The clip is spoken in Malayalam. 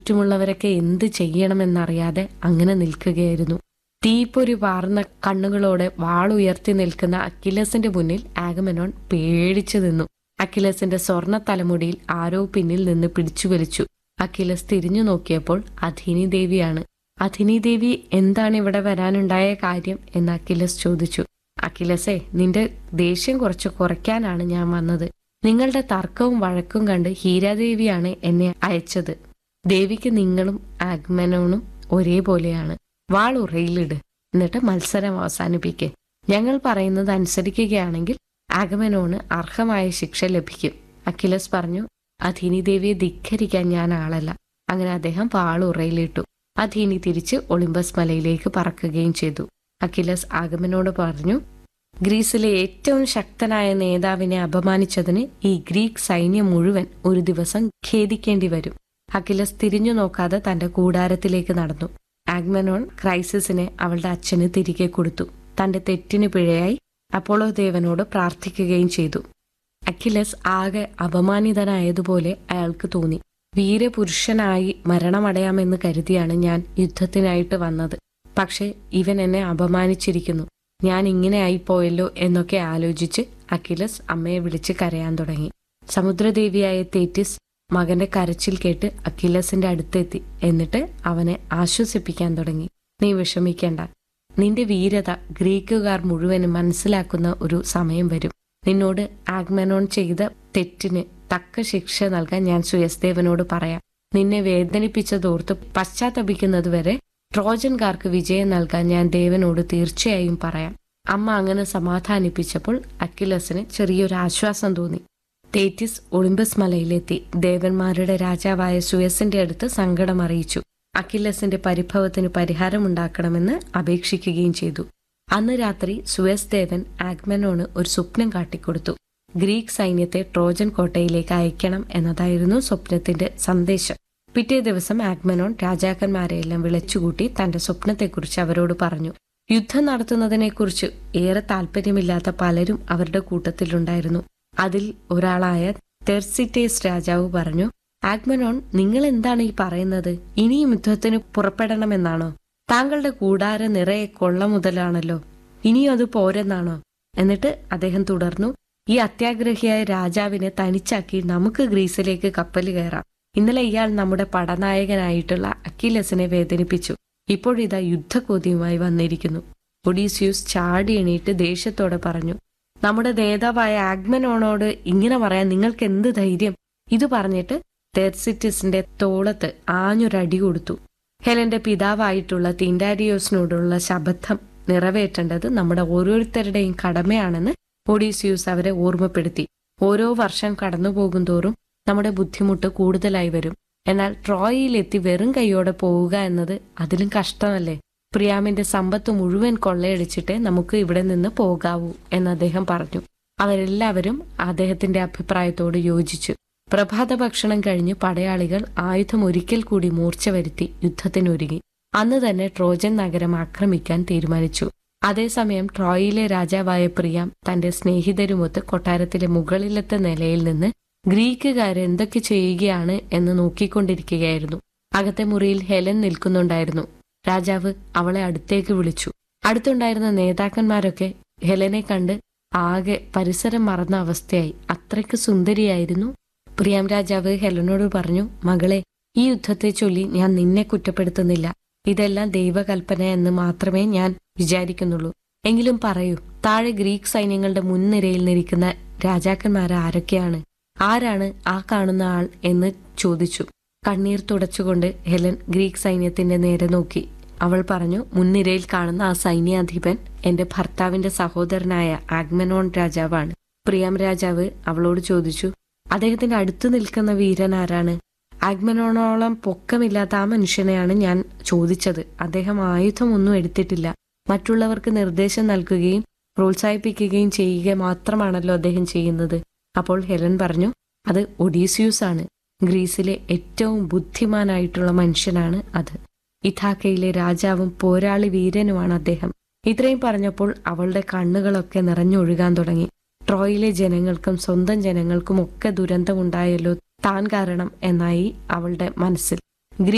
ചുറ്റുമുള്ളവരൊക്കെ എന്ത് ചെയ്യണമെന്നറിയാതെ അങ്ങനെ നിൽക്കുകയായിരുന്നു തീപ്പൊരി വാർന്ന കണ്ണുകളോടെ വാളുയർത്തി നിൽക്കുന്ന അക്കിലസിന്റെ മുന്നിൽ ആഗമനോൺ പേടിച്ചു നിന്നു അക്കിലസിന്റെ സ്വർണ്ണ തലമുടിയിൽ ആരോ പിന്നിൽ നിന്ന് പിടിച്ചു വലിച്ചു അക്കിലസ് തിരിഞ്ഞു നോക്കിയപ്പോൾ അഥിനി ദേവിയാണ് അഥിനി ദേവി എന്താണ് ഇവിടെ വരാനുണ്ടായ കാര്യം എന്ന് അക്കിലസ് ചോദിച്ചു അഖിലസേ നിന്റെ ദേഷ്യം കുറച്ച് കുറയ്ക്കാനാണ് ഞാൻ വന്നത് നിങ്ങളുടെ തർക്കവും വഴക്കും കണ്ട് ഹീരാദേവിയാണ് എന്നെ അയച്ചത് ദേവിക്ക് നിങ്ങളും ആഗ്മനോണും ഒരേപോലെയാണ് വാൾ ഉറയിലിട് എന്നിട്ട് മത്സരം അവസാനിപ്പിക്ക് ഞങ്ങൾ പറയുന്നത് അനുസരിക്കുകയാണെങ്കിൽ ആഗമനോണ് അർഹമായ ശിക്ഷ ലഭിക്കും അഖിലസ് പറഞ്ഞു അധീനി ദേവിയെ ധിക്കരിക്കാൻ ഞാൻ ആളല്ല അങ്ങനെ അദ്ദേഹം വാൾ ഉറയിലിട്ടു അധീനി തിരിച്ച് ഒളിമ്പസ് മലയിലേക്ക് പറക്കുകയും ചെയ്തു അഖിലസ് ആഗമനോട് പറഞ്ഞു ഗ്രീസിലെ ഏറ്റവും ശക്തനായ നേതാവിനെ അപമാനിച്ചതിന് ഈ ഗ്രീക്ക് സൈന്യം മുഴുവൻ ഒരു ദിവസം ഖേദിക്കേണ്ടി വരും അഖിലസ് തിരിഞ്ഞു നോക്കാതെ തന്റെ കൂടാരത്തിലേക്ക് നടന്നു ആഗ്മനോൺ ക്രൈസിസിനെ അവളുടെ അച്ഛന് തിരികെ കൊടുത്തു തന്റെ തെറ്റിന് പിഴയായി അപ്പോളോ ദേവനോട് പ്രാർത്ഥിക്കുകയും ചെയ്തു അഖിലസ് ആകെ അപമാനിതനായതുപോലെ അയാൾക്ക് തോന്നി വീരപുരുഷനായി മരണമടയാമെന്ന് കരുതിയാണ് ഞാൻ യുദ്ധത്തിനായിട്ട് വന്നത് പക്ഷെ ഇവൻ എന്നെ അപമാനിച്ചിരിക്കുന്നു ഞാൻ ഇങ്ങനെ ആയിപ്പോയല്ലോ എന്നൊക്കെ ആലോചിച്ച് അഖിലസ് അമ്മയെ വിളിച്ച് കരയാൻ തുടങ്ങി സമുദ്രദേവിയായ തേറ്റിസ് മകന്റെ കരച്ചിൽ കേട്ട് അഖിലസിന്റെ അടുത്തെത്തി എന്നിട്ട് അവനെ ആശ്വസിപ്പിക്കാൻ തുടങ്ങി നീ വിഷമിക്കേണ്ട നിന്റെ വീരത ഗ്രീക്കുകാർ മുഴുവനും മനസ്സിലാക്കുന്ന ഒരു സമയം വരും നിന്നോട് ആഗ്മനോൺ ചെയ്ത തെറ്റിന് തക്ക ശിക്ഷ നൽകാൻ ഞാൻ സുയസ്ദേവനോട് പറയാം നിന്നെ വേദനിപ്പിച്ചതോർത്ത് പശ്ചാത്തപിക്കുന്നതുവരെ ട്രോജൻകാർക്ക് വിജയം നൽകാൻ ഞാൻ ദേവനോട് തീർച്ചയായും പറയാം അമ്മ അങ്ങനെ സമാധാനിപ്പിച്ചപ്പോൾ അക്കിലസിന് ചെറിയൊരു ആശ്വാസം തോന്നി തേറ്റിസ് ഒളിമ്പസ് മലയിലെത്തി ദേവന്മാരുടെ രാജാവായ സുയസിന്റെ അടുത്ത് സങ്കടം അറിയിച്ചു അക്കിലസിന്റെ പരിഭവത്തിന് പരിഹാരമുണ്ടാക്കണമെന്ന് അപേക്ഷിക്കുകയും ചെയ്തു അന്ന് രാത്രി സുയസ് ദേവൻ ആഗ്മനോണ് ഒരു സ്വപ്നം കാട്ടിക്കൊടുത്തു ഗ്രീക്ക് സൈന്യത്തെ ട്രോജൻ കോട്ടയിലേക്ക് അയക്കണം എന്നതായിരുന്നു സ്വപ്നത്തിന്റെ സന്ദേശം പിറ്റേ ദിവസം ആഗ്മനോൺ രാജാക്കന്മാരെയെല്ലാം വിളിച്ചുകൂട്ടി തന്റെ സ്വപ്നത്തെക്കുറിച്ച് അവരോട് പറഞ്ഞു യുദ്ധം നടത്തുന്നതിനെക്കുറിച്ച് ഏറെ താല്പര്യമില്ലാത്ത പലരും അവരുടെ കൂട്ടത്തിലുണ്ടായിരുന്നു അതിൽ ഒരാളായ തെർസിറ്റേസ് രാജാവ് പറഞ്ഞു ആഗ്മനോൺ നിങ്ങൾ എന്താണ് ഈ പറയുന്നത് ഇനിയും യുദ്ധത്തിന് പുറപ്പെടണമെന്നാണോ താങ്കളുടെ കൂടാര നിറയെ കൊള്ള മുതലാണല്ലോ ഇനിയും അത് പോരെന്നാണോ എന്നിട്ട് അദ്ദേഹം തുടർന്നു ഈ അത്യാഗ്രഹിയായ രാജാവിനെ തനിച്ചാക്കി നമുക്ക് ഗ്രീസിലേക്ക് കപ്പൽ കയറാം ഇന്നലെ ഇയാൾ നമ്മുടെ പടനായകനായിട്ടുള്ള അക്കിലസിനെ വേദനിപ്പിച്ചു ഇപ്പോഴിതാ യുദ്ധക്കൊതിയുമായി വന്നിരിക്കുന്നു ഒഡീസിയൂസ് ചാടി എണീറ്റ് ദേഷ്യത്തോടെ പറഞ്ഞു നമ്മുടെ നേതാവായ ആഗ്മനോണോട് ഇങ്ങനെ പറയാൻ നിങ്ങൾക്ക് എന്ത് ധൈര്യം ഇത് പറഞ്ഞിട്ട് തെർസിറ്റിസിന്റെ തോളത്ത് ആഞ്ഞൊരടി കൊടുത്തു ഹെലന്റെ പിതാവായിട്ടുള്ള തിൻഡാരിയോസിനോടുള്ള ശബദ്ധം നിറവേറ്റേണ്ടത് നമ്മുടെ ഓരോരുത്തരുടെയും കടമയാണെന്ന് ഒഡീസിയൂസ് അവരെ ഓർമ്മപ്പെടുത്തി ഓരോ വർഷം കടന്നുപോകും തോറും നമ്മുടെ ബുദ്ധിമുട്ട് കൂടുതലായി വരും എന്നാൽ ട്രോയിലെത്തി വെറും കൈയോടെ പോവുക എന്നത് അതിലും കഷ്ടമല്ലേ പ്രിയാമിന്റെ സമ്പത്ത് മുഴുവൻ കൊള്ളയടിച്ചിട്ടേ നമുക്ക് ഇവിടെ നിന്ന് പോകാവൂ എന്ന് അദ്ദേഹം പറഞ്ഞു അവരെല്ലാവരും അദ്ദേഹത്തിന്റെ അഭിപ്രായത്തോട് യോജിച്ചു പ്രഭാത ഭക്ഷണം കഴിഞ്ഞ് പടയാളികൾ ആയുധം ഒരിക്കൽ കൂടി മൂർച്ച വരുത്തി യുദ്ധത്തിനൊരുങ്ങി അന്ന് തന്നെ ട്രോജൻ നഗരം ആക്രമിക്കാൻ തീരുമാനിച്ചു അതേസമയം ട്രോയിലെ രാജാവായ പ്രിയാം തന്റെ സ്നേഹിതരുമൊത്ത് കൊട്ടാരത്തിലെ മുകളിലത്തെ നിലയിൽ നിന്ന് ഗ്രീക്കുകാർ എന്തൊക്കെ ചെയ്യുകയാണ് എന്ന് നോക്കിക്കൊണ്ടിരിക്കുകയായിരുന്നു അകത്തെ മുറിയിൽ ഹെലൻ നിൽക്കുന്നുണ്ടായിരുന്നു രാജാവ് അവളെ അടുത്തേക്ക് വിളിച്ചു അടുത്തുണ്ടായിരുന്ന നേതാക്കന്മാരൊക്കെ ഹെലനെ കണ്ട് ആകെ പരിസരം മറന്ന അവസ്ഥയായി അത്രയ്ക്ക് സുന്ദരിയായിരുന്നു പ്രിയാം രാജാവ് ഹെലനോട് പറഞ്ഞു മകളെ ഈ യുദ്ധത്തെ ചൊല്ലി ഞാൻ നിന്നെ കുറ്റപ്പെടുത്തുന്നില്ല ഇതെല്ലാം ദൈവകൽപ്പന എന്ന് മാത്രമേ ഞാൻ വിചാരിക്കുന്നുള്ളൂ എങ്കിലും പറയൂ താഴെ ഗ്രീക്ക് സൈന്യങ്ങളുടെ മുൻനിരയിൽ നിൽക്കുന്ന രാജാക്കന്മാർ ആരൊക്കെയാണ് ആരാണ് ആ കാണുന്ന ആൾ എന്ന് ചോദിച്ചു കണ്ണീർ തുടച്ചുകൊണ്ട് ഹെലൻ ഗ്രീക്ക് സൈന്യത്തിന്റെ നേരെ നോക്കി അവൾ പറഞ്ഞു മുൻനിരയിൽ കാണുന്ന ആ സൈന്യാധിപൻ എന്റെ ഭർത്താവിന്റെ സഹോദരനായ ആഗ്മനോൺ രാജാവാണ് പ്രിയാം രാജാവ് അവളോട് ചോദിച്ചു അദ്ദേഹത്തിന്റെ അടുത്ത് നിൽക്കുന്ന വീരൻ ആരാണ് ആഗ്മനോണോളം പൊക്കമില്ലാത്ത ആ മനുഷ്യനെയാണ് ഞാൻ ചോദിച്ചത് അദ്ദേഹം ആയുധമൊന്നും എടുത്തിട്ടില്ല മറ്റുള്ളവർക്ക് നിർദ്ദേശം നൽകുകയും പ്രോത്സാഹിപ്പിക്കുകയും ചെയ്യുക മാത്രമാണല്ലോ അദ്ദേഹം ചെയ്യുന്നത് അപ്പോൾ ഹെലൻ പറഞ്ഞു അത് ഒഡീസിയൂസ് ആണ് ഗ്രീസിലെ ഏറ്റവും ബുദ്ധിമാനായിട്ടുള്ള മനുഷ്യനാണ് അത് ഇഥാക്കയിലെ രാജാവും പോരാളി വീരനുമാണ് അദ്ദേഹം ഇത്രയും പറഞ്ഞപ്പോൾ അവളുടെ കണ്ണുകളൊക്കെ നിറഞ്ഞൊഴുകാൻ തുടങ്ങി ട്രോയിലെ ജനങ്ങൾക്കും സ്വന്തം ജനങ്ങൾക്കും ഒക്കെ ദുരന്തമുണ്ടായല്ലോ താൻ കാരണം എന്നായി അവളുടെ മനസ്സിൽ